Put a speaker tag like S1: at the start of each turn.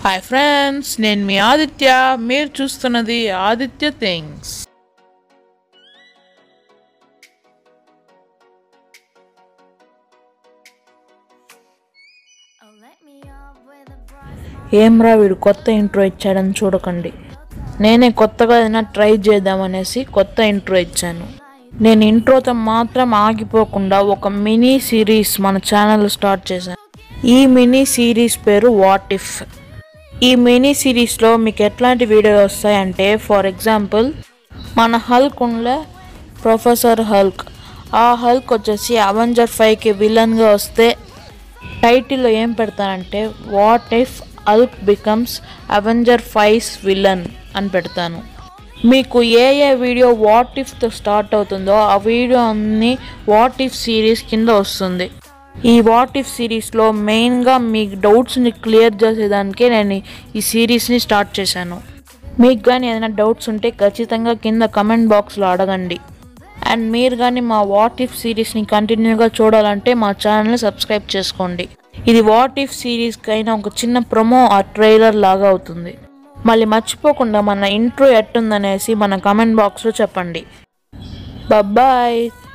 S1: Hi friends నేను మీ ఆదిత్య మీరు చూస్తున్నది Aditya things
S2: Oh, let me up with a bright smile.
S3: ఏమ్రా వీడు కొత్త ఇంట్రో ఇచ్చాడని చూడకండి నేనే కొత్తగా ఏదైనా ట్రై చేద్దామనేసి కొత్త ఇంట్రో ఇచ్చాను నేను ఇంట్రోతో మాత్రం ఆగిపోకుండా ఒక మినీ సిరీస్ మన ఛానల్ స్టార్ట్ చేశాను ఈ మినీ సిరీస్ పేరు వాట్ ఇఫ్ ఈ మినీ సిరీస్లో మీకు ఎట్లాంటి వీడియోలు వస్తాయంటే ఫర్ ఎగ్జాంపుల్ మన హల్క్ ఉండే ప్రొఫెసర్ హల్క్ ఆ హల్క్ వచ్చేసి అవెంజర్ ఫైవ్కి విలన్గా వస్తే టైటిల్లో ఏం పెడతానంటే what if Hulk becomes Avenger five's villain అని పెడతాను మీకు ఏ ఏ వీడియో వాట్ ఇఫ్తో స్టార్ట్ అవుతుందో ఆ వీడియో అన్ని వాట్ ఇఫ్ సిరీస్ కింద వస్తుంది ఈ వాట్ ఇఫ్ సిరీస్లో మెయిన్గా మీ డౌట్స్ని క్లియర్ చేసేదానికే నేను ఈ సిరీస్ని స్టార్ట్ చేశాను మీకు కానీ ఏదైనా డౌట్స్ ఉంటే ఖచ్చితంగా కింద కమెంట్ బాక్స్లో అడగండి అండ్ మీరు కానీ మా వాట్ ఇఫ్ సిరీస్ని కంటిన్యూగా చూడాలంటే మా ఛానల్ని సబ్స్క్రైబ్ చేసుకోండి ఇది వాట్ ఇఫ్ సిరీస్కి అయినా ఒక చిన్న ప్రొమో ఆ ట్రైలర్ లాగా అవుతుంది మళ్ళీ మర్చిపోకుండా మన ఇంట్రో ఎట్టుందనేసి మన కమెంట్ బాక్స్లో చెప్పండి బాయ్